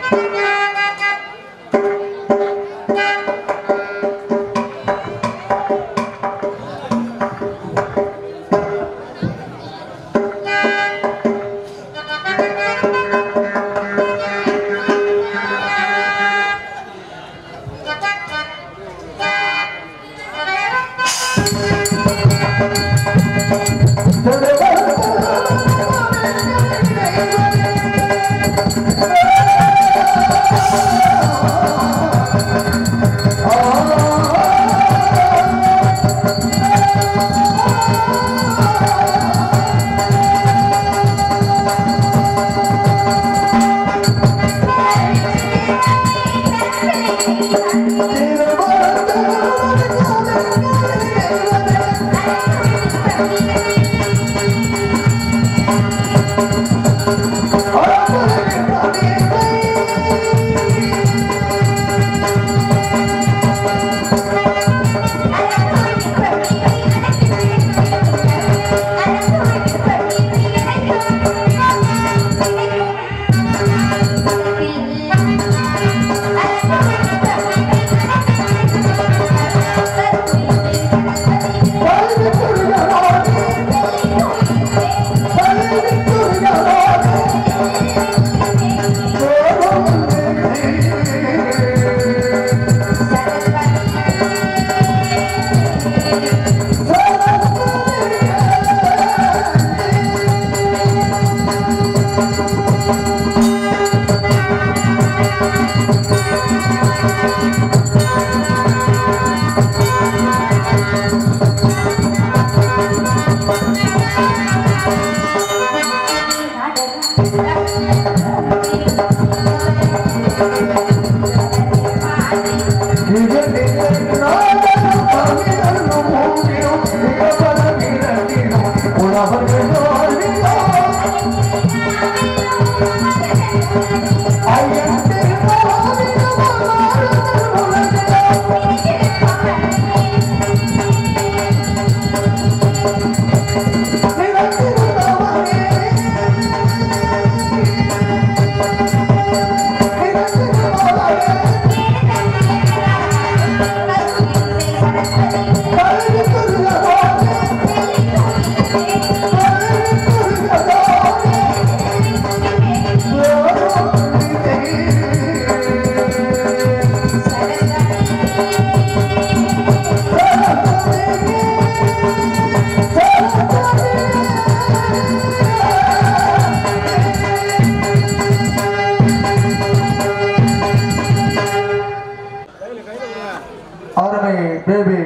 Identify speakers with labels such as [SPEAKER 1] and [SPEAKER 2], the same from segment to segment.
[SPEAKER 1] ஆர்மை baby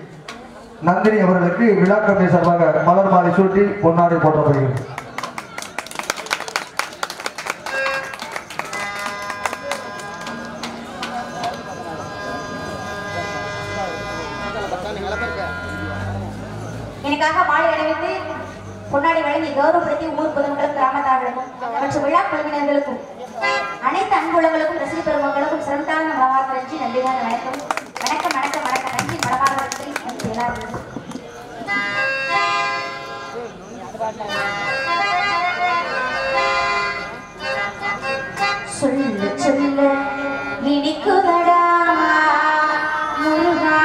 [SPEAKER 1] Nandini அவர்களுக்கு விழா committee சார்பாக மலர் மாலை சூட்டி பொன்னாடை போற்றப்படுகிறது
[SPEAKER 2] எனக்காக மாலை அணிவித்து பொன்னாடி வழங்கி கௌரவப்படுத்தி ஊர் பொதுமக்களுக்கும் கிராமத்தார்களுக்கும் மற்றும் விழா குழுவினர்களுக்கும் அனைத்து அன்புள்ளங்களுக்கும் ரசிக பெருமக்களுக்கும் சிறந்தான மனமார்ந்த நன்றி நன்றிமான வணக்கம் வணக்கம் வணக்கம் வணக்கம் நன்றி மனமார்ந்த நன்றி நன்றி எல்லாருக்கும் சொல்ல சொல்ல இனிக்குதடா முருகா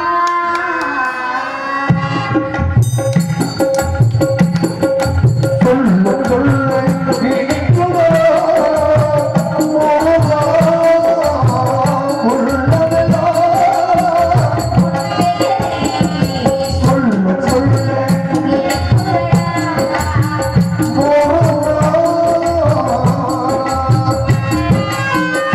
[SPEAKER 1] சொல்ல சொல்ல இனிக்குதோ, மோகா, உள்ளதெல்லாம். சொல்ல சொல்ல மோகா,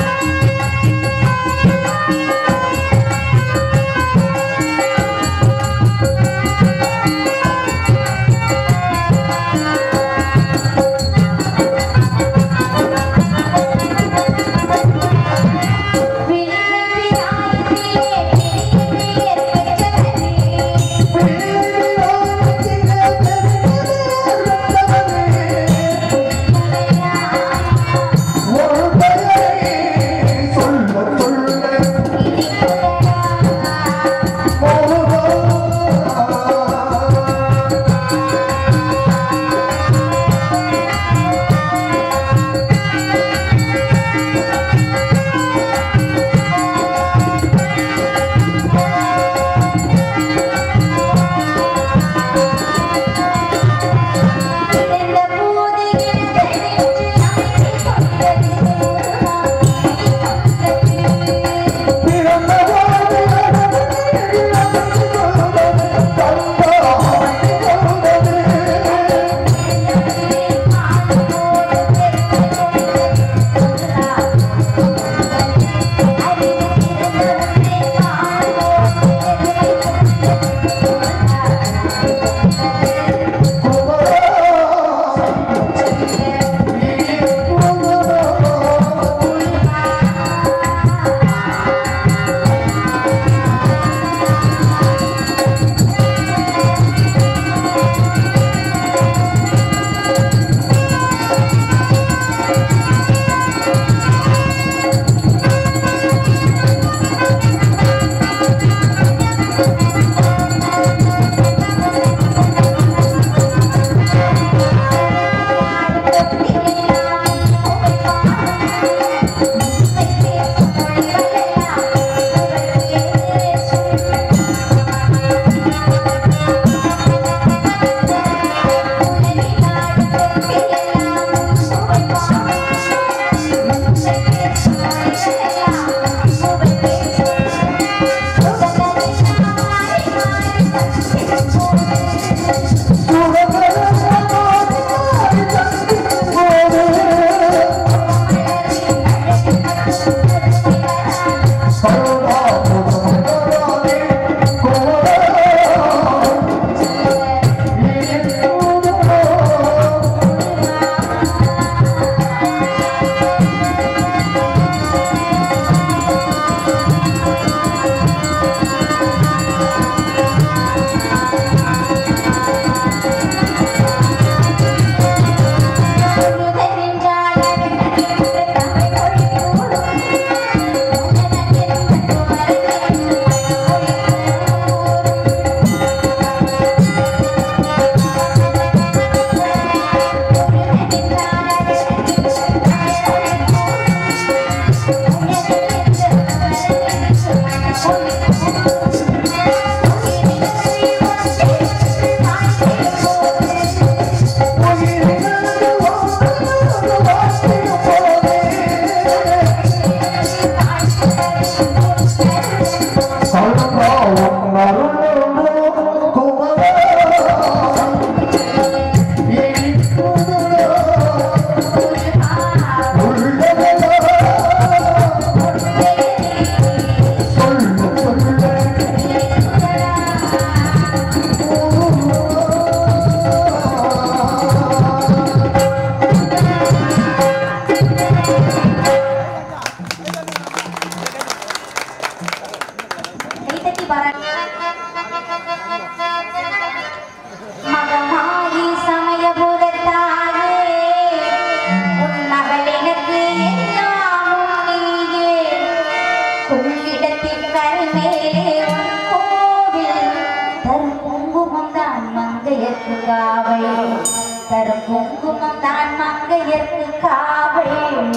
[SPEAKER 2] மங்கையர்க்கு காவல் தரும் குங்குமம் தான் மங்கையர்க்கு காவல்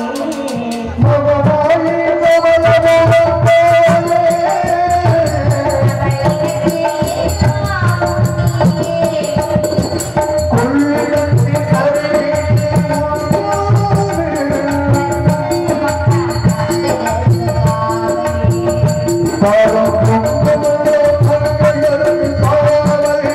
[SPEAKER 1] மகனாயி கமலமோகன் போலே. உள்ளத்தி கருணை தாரம் குங்குமமோ மங்கையர்க்கு காவல்.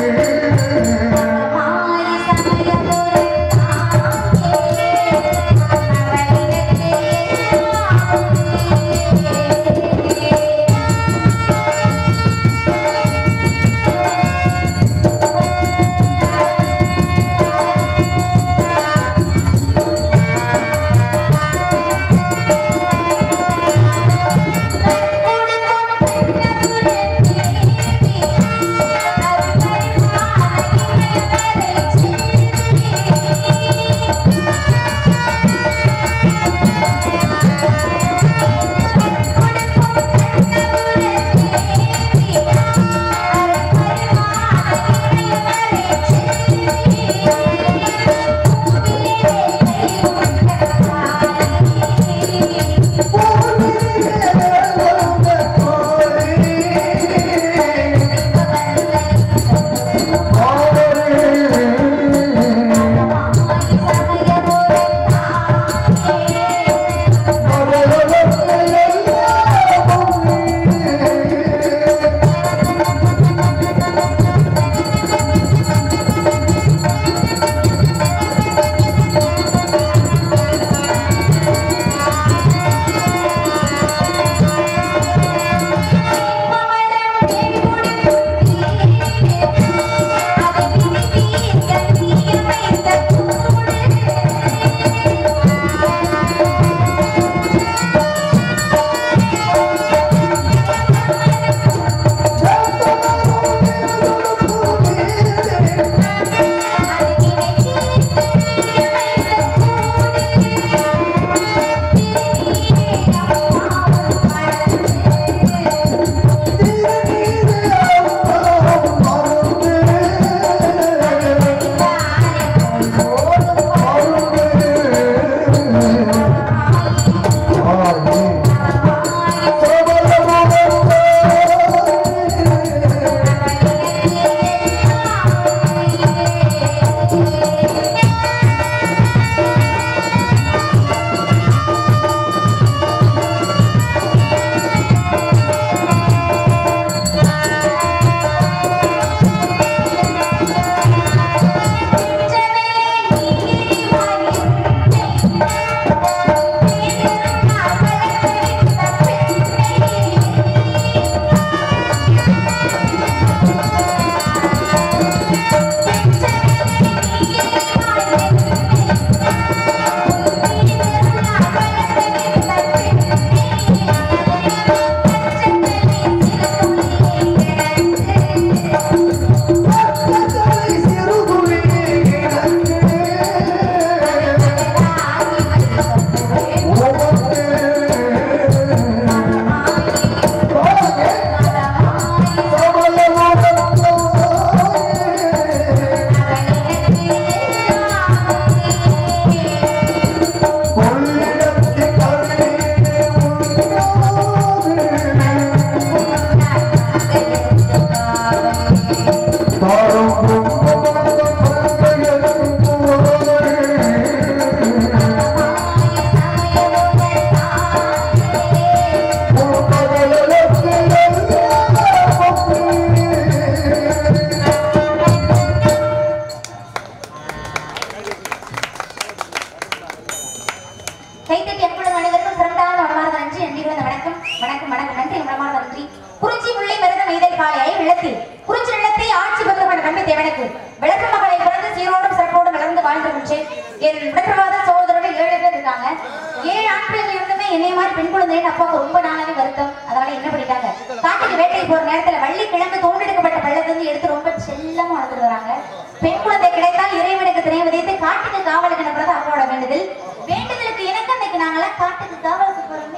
[SPEAKER 2] கைத்தட்டி எப்பொழுதும் அனைவருக்கும் சிறந்தான மனமார்ந்த நன்றி நன்றி கலந்த வணக்கம் வணக்கம் வணக்கம் நன்றி மனமார்ந்த நன்றி குறிச்சி முல்லை மருதம் எய்தல் காலையை விளத்தில் குறிச்சி நிலத்தை ஆட்சி பந்தப்பட நம்பி தேவனுக்கு விளக்கு மகளை பிறந்து சீரோடும் சிறப்போடும் வளர்ந்து வாழ்ந்திருக்கின்றேன் என் உடற்பிரவாத சகோதரர்கள் ஏழு பேர் இருக்காங்க ஏழு ஆண்கள் இருந்துமே என்னைய மாதிரி பெண் குழந்தைன்னு அப்பாவுக்கு ரொம்ப நாளாவே வருத்தம் அதனால என்ன பண்ணிட்டாங்க காட்டுக்கு வேட்டைக்கு போற நேரத்துல வள்ளி கிழங்கு தோண்டெடுக்கப்பட்ட பள்ளத்திலிருந்து எடுத்து ரொம்ப செல்லமா வளர்த்துட்டு வராங்க பெண் குழந்தை கிடைத்தால் இறைவனுக்கு திரை விதைத்து காட்டுக்கு காவலுக்கு அனுப்புறது அப்பாவோட வேண்டுதல் வேண்டுதலுக்கு எனக்கு அன்னைக்கு நாங்களாம் காட்டுக்கு காவலுக்கு போறோமே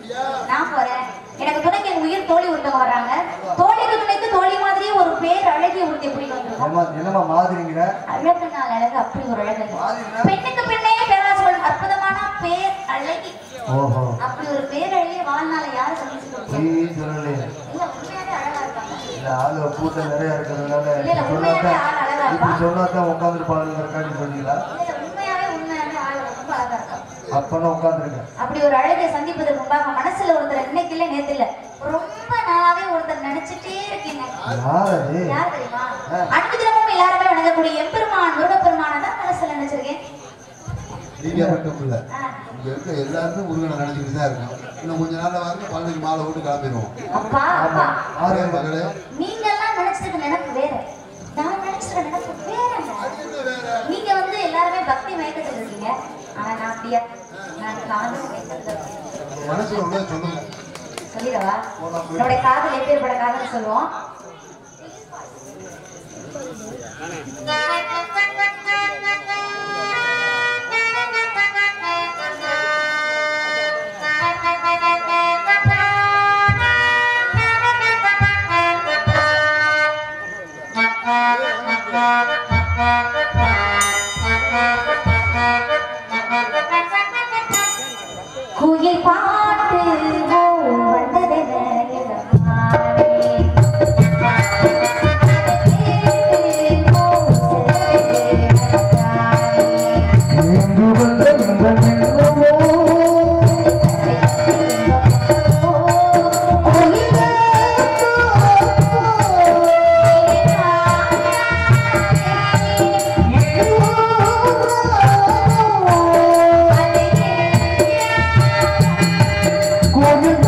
[SPEAKER 2] நான் போறேன் எனக்கு துணைக்கு எங்க உயிர் தோழி ஒருத்தவங்க வர்றாங்க தோழிக்கு துணைக்கு தோழி மாதிரியே ஒரு பேர் அழகிய ஒருத்தி எப்படி வந்திருக்கோம்
[SPEAKER 1] ஏம்மா, என்னம்மா மாதிரிங்கிற
[SPEAKER 2] அழகு நாள் அழகு அப்படி ஒரு அழகு
[SPEAKER 1] மாதிரினா?
[SPEAKER 2] பெண்ணுக்கு பெண்ணே பேராசை கொள்ளும் அற்புதமான பேர் அழகி
[SPEAKER 1] ஓஹோ
[SPEAKER 2] அப்படி ஒரு பேர் அழகிய வாழ்நாள யாரும் சந்திச்சு
[SPEAKER 1] நீ சொல்லலையே
[SPEAKER 2] இல்ல உண்மையாவே அழகா இருக்காங்க
[SPEAKER 1] இல்ல ஆளு கூட்டம் நிறைய இருக்கிறதுனால
[SPEAKER 2] இல்ல, இல்ல, உண்மையாவே ஆள் அழகா
[SPEAKER 1] இப்படி
[SPEAKER 2] இருப்பா.
[SPEAKER 1] சொன்னாதான் உட்காந்துருப்பாளுங்கிறக்காண்டி சொன்னீங்களா
[SPEAKER 2] இல்ல, உண்மையாவே உண்மையாவே ஆள் ரொம்ப அழகா இருக்காங்க
[SPEAKER 1] அப்பனா உட்காந்துருக்கேன்
[SPEAKER 2] அப்படி ஒரு அழகை சந்திப்பதற்கு முன்பாக மனசுல ஒருத்தர் இன்னைக்கு இல்ல நேத்து இல்ல ரொம்ப நாளாவே ஒருத்தர் நினைச்சிட்டே இருக்கீங்க
[SPEAKER 1] யார் அது
[SPEAKER 2] யார் தெரியுமா
[SPEAKER 1] ஆ.
[SPEAKER 2] அன்பு தினமும் எல்லாருமே வணங்கக்கூடிய எம்பெருமான் முருகப்பெருமானை தான் மனசுல நினைச்சிருக்கேன்
[SPEAKER 3] நீங்க மட்டும் இல்ல
[SPEAKER 2] ஆ.
[SPEAKER 3] இங்க இருக்க எல்லாருமே முருகனை நினைச்சுக்கிட்டு தான் இருக்கோம் இன்னும் கொஞ்ச நாள்ல வந்து பழனிக்கு மாலை போட்டு கிளம்பிடுவோம்
[SPEAKER 2] அப்பா அப்பா
[SPEAKER 3] ஆரே மகளே
[SPEAKER 2] நீங்க எல்லாம் நினைச்சிருக்க நினைப்பு வேற நான் நினைச்சிருக்க நினைப்பு வேறங்க நீங்க வந்து எல்லாருமே பக்தி மயக்கத்துல இருக்கீங்க ஆனா நான் அப்படியா நான் காதல் மயக்கத்துல இருக்கேன்.
[SPEAKER 3] மனசுல உள்ளதை சொல்லுங்க
[SPEAKER 2] சொல்லிடவா நம்முடைய காதல் எப்பேற்பட்ட காதல் சொல்லுவோம் குயில் பாட்டு ஓ வந்ததென இளமானே. கேட்டு ஓ செல்வதே நடந்தானே.
[SPEAKER 1] எங்கு வந்த இந்த நிலவோ? கோயில்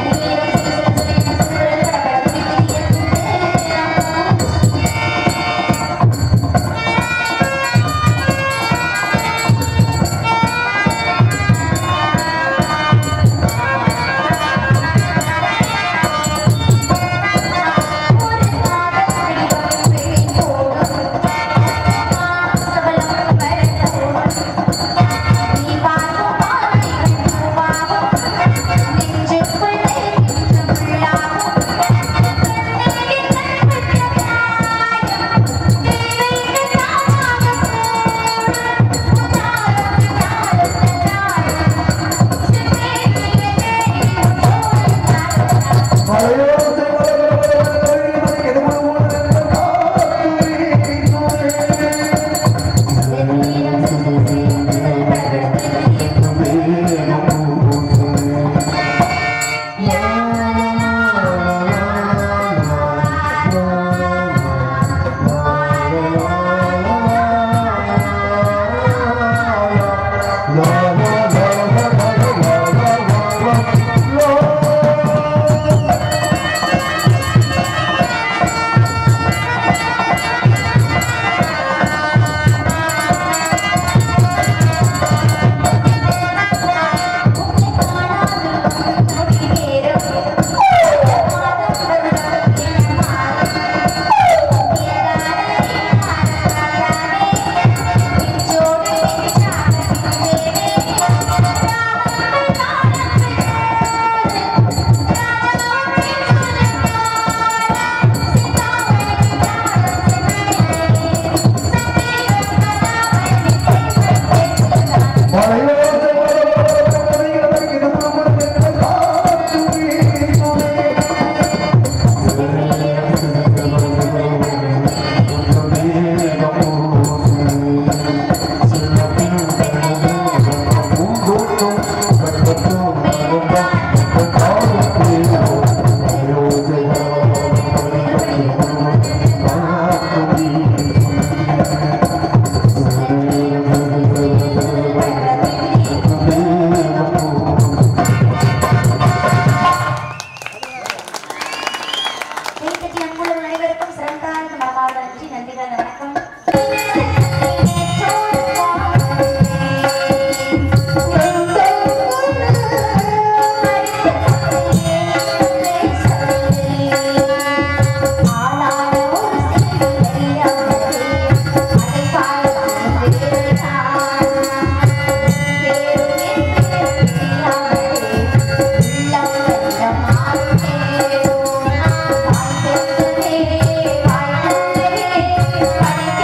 [SPEAKER 2] வாய்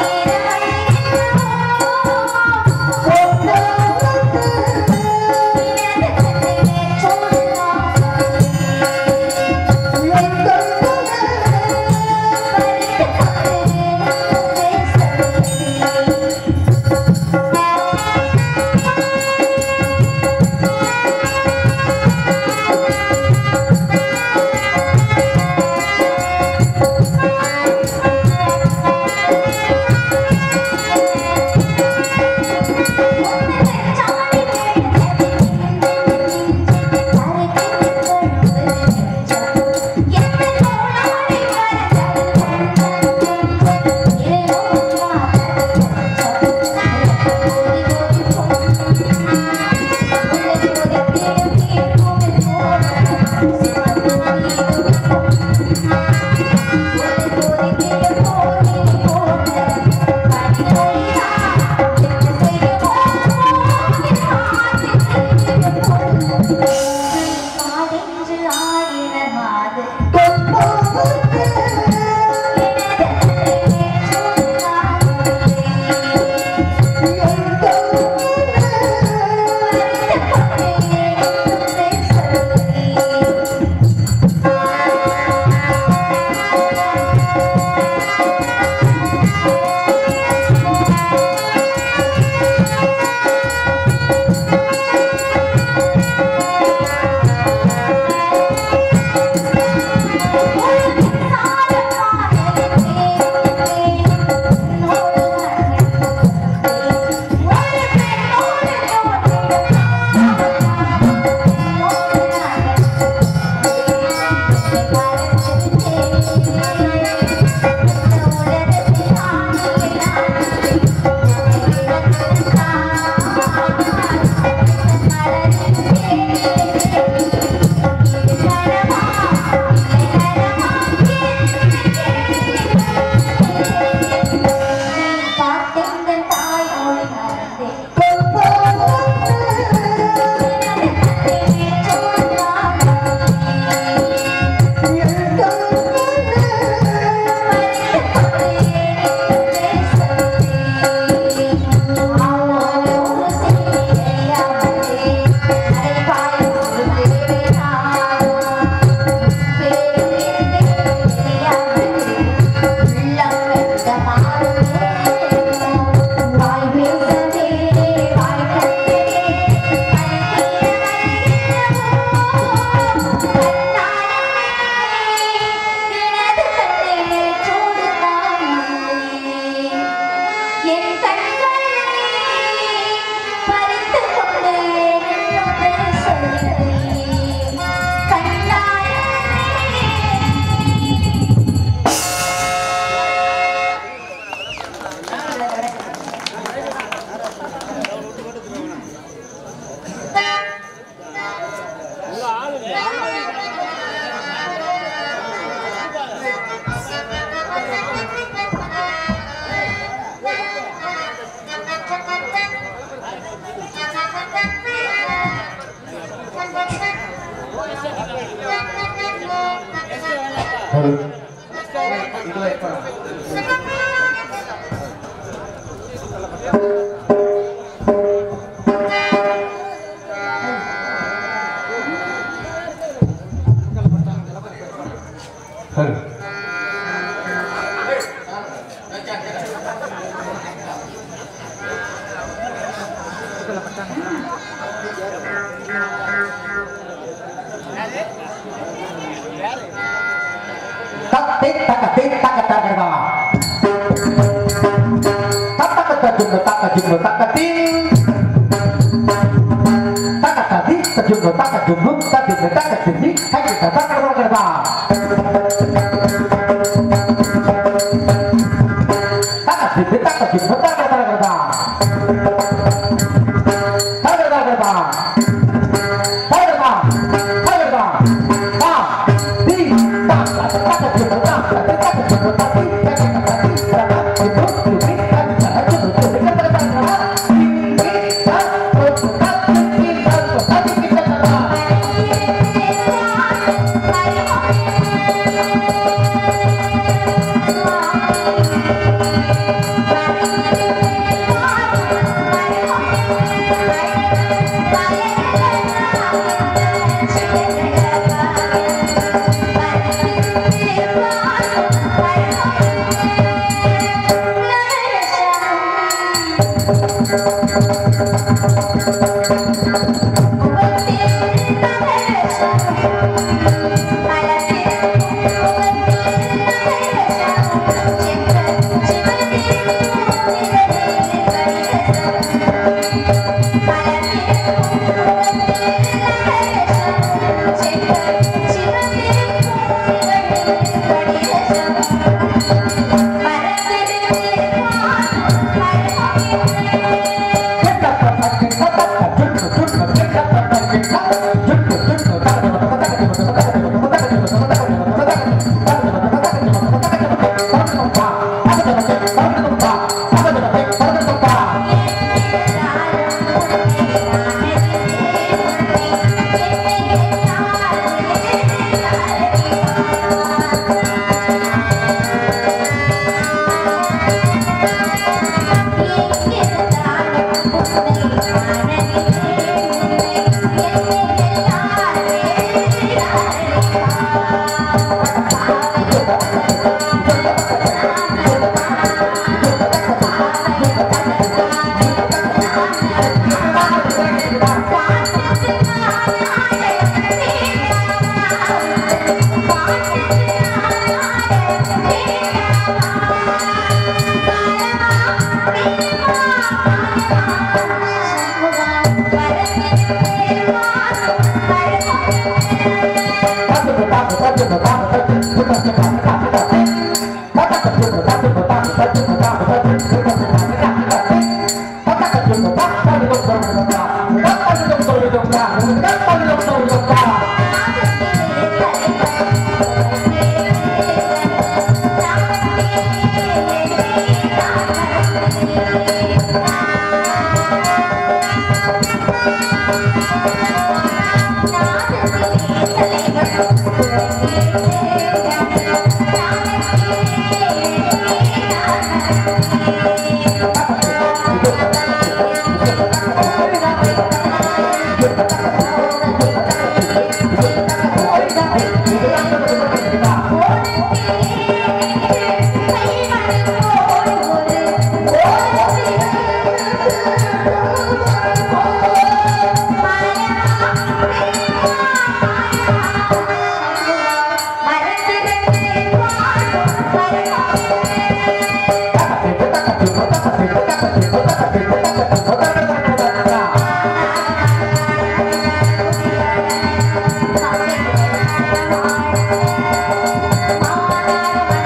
[SPEAKER 4] தத்தை தக்கத்தை தக்க தக்கடா தக்க தஜுங்க தக்க ஜுங்க தக்கத்தி தக்க ததி தஜுங்க தக்க ஜுங்க ததிங்க தக்க திந்தி ஹைக்க தக்க தக்கடா தக்க திந்தி தக்க ஜுங்க தக்க தக்கடா தக்க தக்கடா தக்கடா தக்கடா ஆ தி தக்க தக்க ஜுங்க தக்க தக்க ஜுங்க தக்கி தக்க தக்கி தக்க
[SPEAKER 2] Thank you.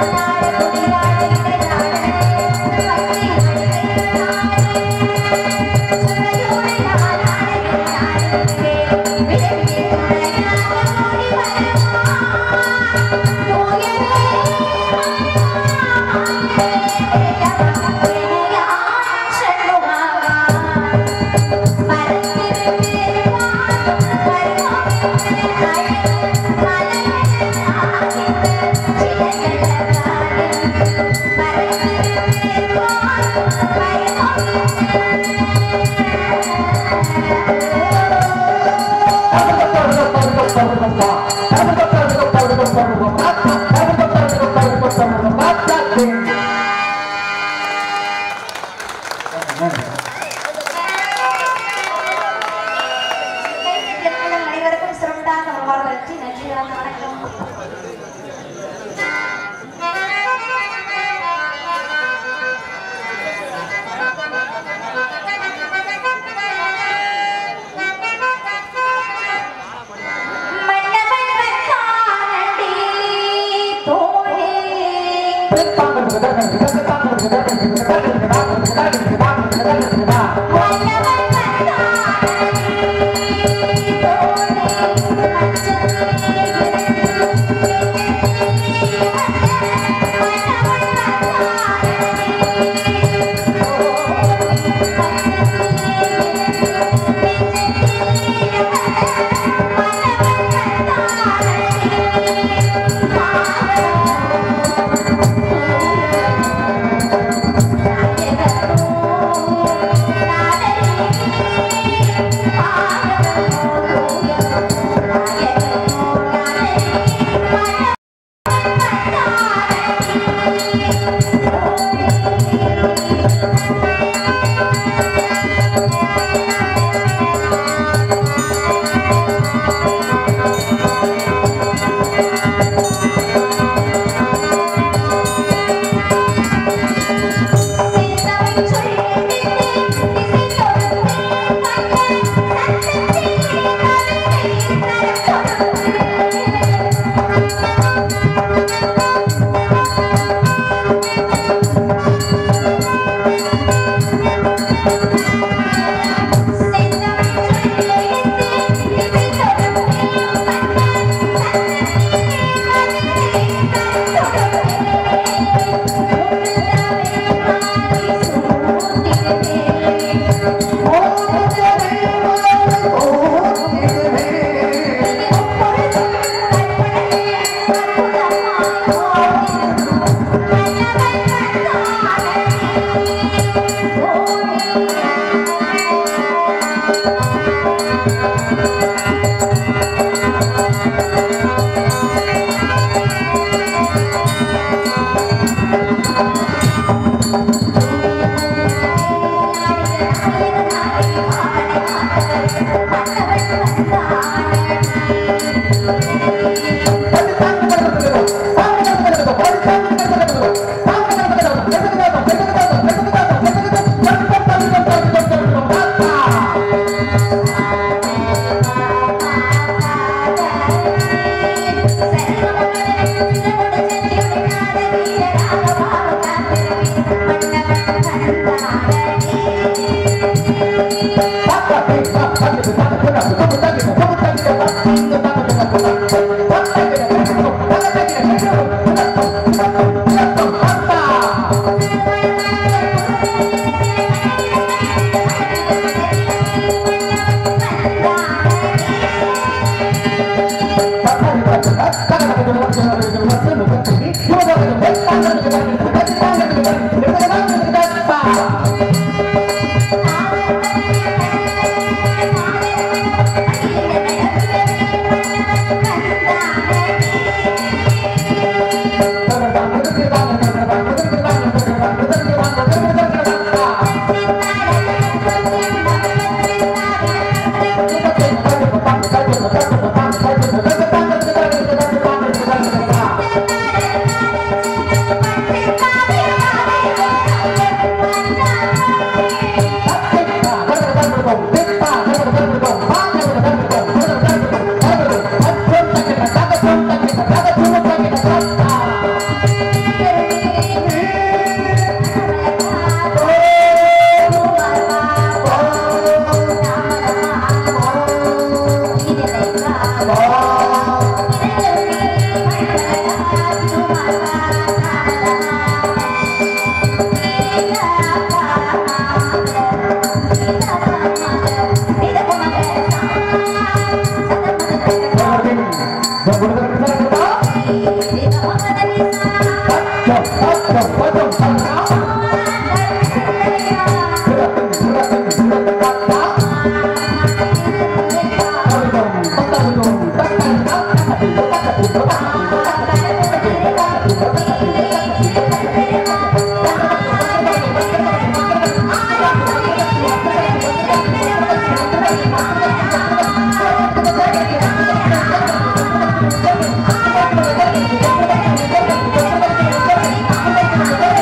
[SPEAKER 4] Thank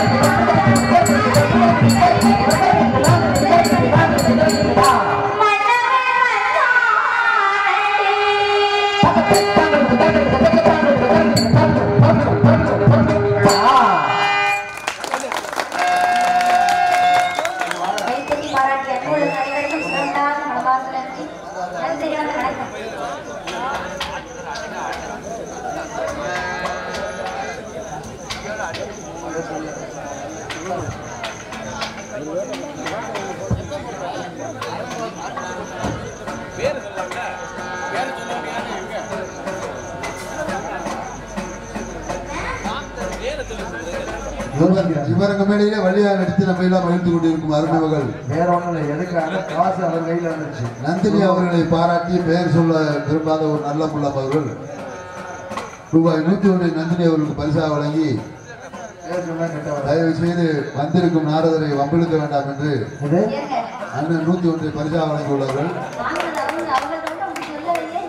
[SPEAKER 3] இவர் இவரங்க மேலேயே வழியாக நடித்து நம்ம எல்லாம் மகிழ்ந்து கொண்டிருக்கும் அருமைமகள்
[SPEAKER 1] வேற ஒண்ணும் இல்லை எதுக்காக காசு அவர் கையில இருந்துச்சு
[SPEAKER 3] நந்தினி அவர்களை பாராட்டி பெயர் சொல்ல விரும்பாத ஒரு நல்ல புள்ளம் அவர்கள் ரூபாய் நூத்தி ஒன்றை நந்தினி அவர்களுக்கு பரிசாக வழங்கி
[SPEAKER 1] பேர் சொன்னா கெட்டவர்
[SPEAKER 3] தயவு செய்து வந்திருக்கும் நாரதரை வம்பிழுக்க வேண்டாம் என்று
[SPEAKER 1] இது
[SPEAKER 2] ஏங்க
[SPEAKER 3] அண்ணன் நூத்தி ஒன்றை பரிசாக வழங்கியுள்ளார்கள்
[SPEAKER 2] வாங்குறது அவங்க அவங்கள்ட்ட வந்து அவங்க சொல்லலையே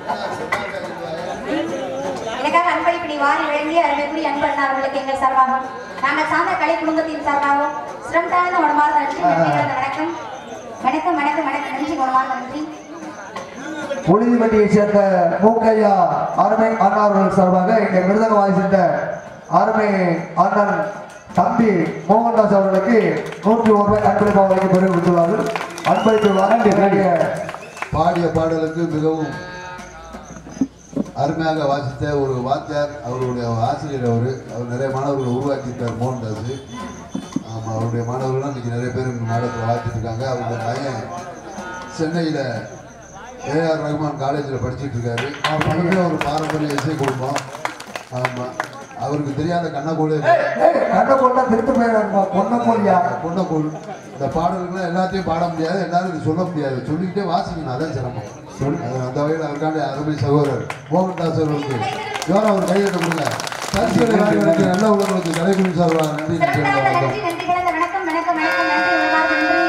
[SPEAKER 2] எனக்காக அன்பளிப்படி வாரி வழங்கிய அருமைக்குரிய அன்பண்ணா அவர்களுக்கு எங்கள் சார்பாகவும் நாங்கள் சார்ந்த கலை குடும்பத்தின் சார்பாகவும் சிறந்தாழ்ந்த உணவார்ந்த நன்றி நன்றி கலந்த வணக்கம் வணக்கம் வணக்கம் வணக்கம் நன்றி உணவார்ந்த நன்றி
[SPEAKER 1] புழுதிப்பட்டியை சேர்ந்த மூக்கையா அருமை அண்ணா அவர்கள் சார்பாக இங்கே மிருதங்கவாதி சேர்ந்த அருமை அண்ணன் தம்பி மோகன்தாஸ் அவர்களுக்கு நூற்றி ஒரு ரூபாய் அன்பளிப்பாக வழங்கி பெருமை கொடுத்துள்ளார்கள் அன்பளிப்பு வழங்கிய
[SPEAKER 3] பாடிய பாடலுக்கு மிகவும் அருமையாக வாசித்த ஒரு வாத்தியார் அவருடைய ஆசிரியர் அவர் அவர் நிறைய மாணவர்களை உருவாக்கியிருக்கார் மோகன்தாஸ் ஆமாம் அவருடைய மாணவர்களும் இன்னைக்கு நிறைய பேர் இந்த நாடகத்தில் வாசிட்டு இருக்காங்க அவருடைய பையன் சென்னையில் ஏஆர் ரஹ்மான் காலேஜில் படிச்சிட்டு இருக்காரு அவருக்கு ஒரு பாரம்பரிய இசை குடும்பம் ஆமாம் அவருக்கு தெரியாத கண்ணகோலே இல்லை.
[SPEAKER 1] கண்ண கொண்டா திருட்டு போயிடா பொண்ண போலியா
[SPEAKER 3] பொன்னக்கோள் இந்த பாடல்கள்லாம் எல்லாத்தையும் பாட முடியாது எல்லாரும் இது சொல்ல முடியாது சொல்லிக்கிட்டே வாசிக்கணும் அதான் சிரமம் அது அந்த வகையில் அவருக்காண்டி அருமை சகோதரர் மோகன்தாஸ் அவர்களுக்கு ஜோரா ஒரு கையெழுத்து கொடுங்க பரிசுகளை வாங்கியவர்களுக்கு நல்ல உள்ளவர்களுக்கு கலைக்குழு சார்பாக நன்றி
[SPEAKER 2] சிறந்தாழ்ந்த
[SPEAKER 3] தெரிவித்துக்
[SPEAKER 2] நன்றி நன்றி கலந்த வணக்கம் வணக்கம் வணக்கம் நன்றி உணவார்ந்த நன்றி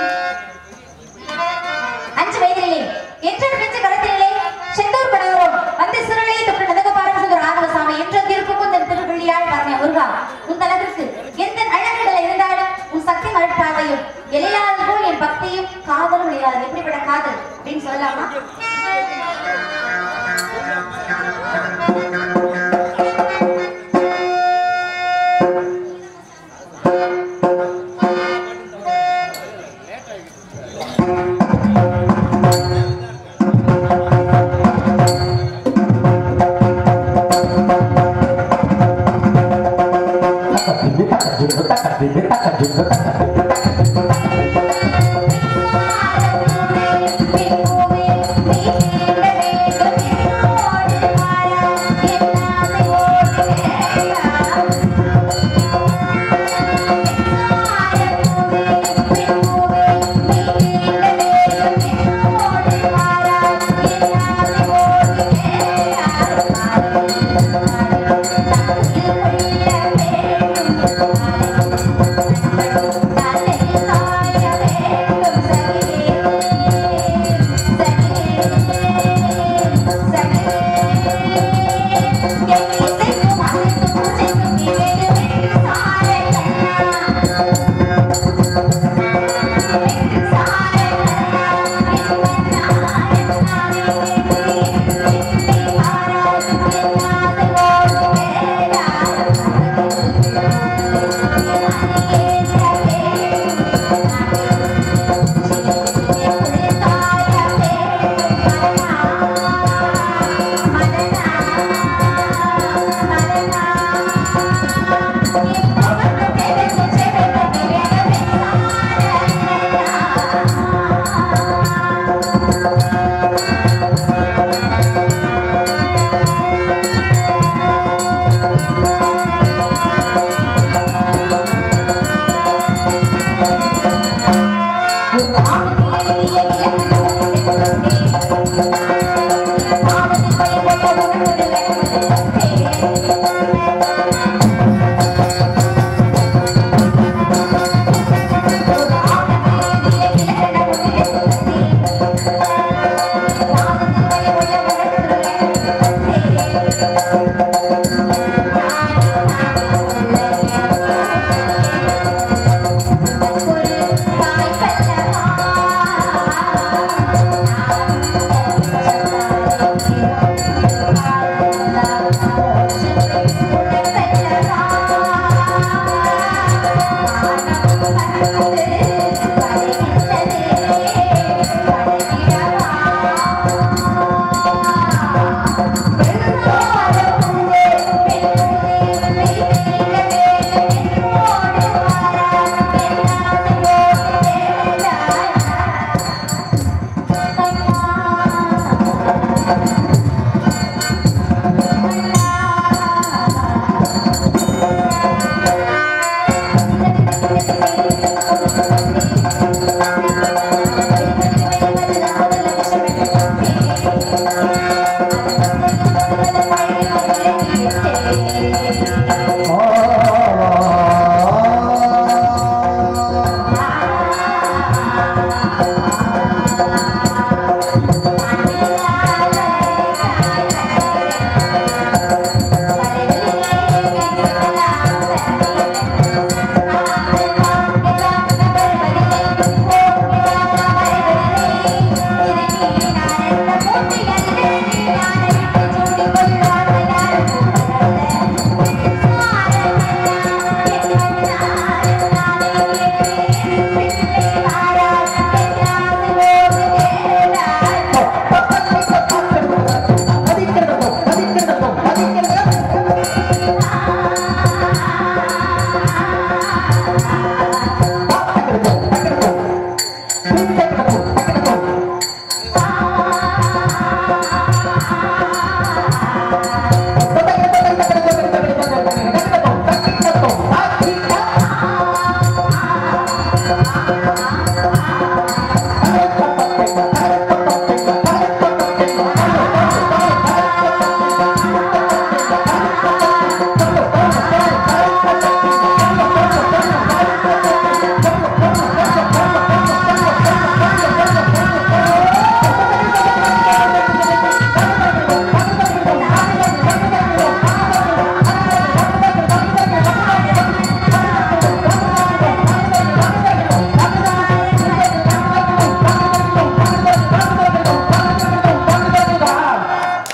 [SPEAKER 2] அஞ்சு வயதிலே என்றொரு பிஞ்சு கருத்திலே செந்தூர் படவரும் வந்து சிறுலை தொற்று நதக பாரம்பரிய ராகவசாமி என்ற தீர்ப்புக்கும் இந்த திருப்பள்ளியால் பரமே முருகா உன் தலத்திற்கு எந்த அழகுகள் இருந்தாலும் உன் சக்தி மறுப்பாதையும் எழிலாதது போல் என் பக்தியும் காதலும் இல்லாது எப்படிப்பட்ட காதல் அப்படின்னு சொல்லலாமா
[SPEAKER 5] Thank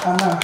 [SPEAKER 5] ஆமா